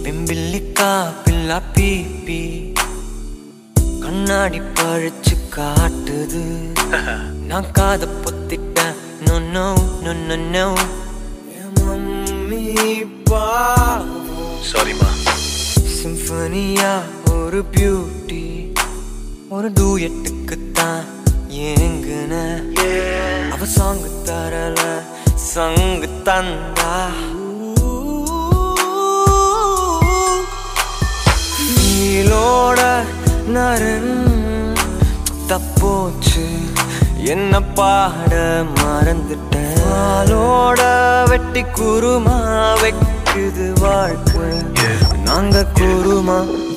பிம்பில்லிக்கா பில்லா BP கண்ணாடி பழிச்சு காட்டுது நான் காத பொத்திட்டேன் no no no no no mummy பாவம் சாரிம்மா சிம்பனியா ஒரு பியூட்டி ஒரு டூயட்டுக்கு தான் ஏங்குன அவ சாங்கு தரல சங்கு தந்தா நீலோட நரன் தப்போச்சு என்ன பாட மறந்துட்டேன் ஆளோட வெட்டி குருமா வைக்குது வாழ்க்கை நாங்க குருமா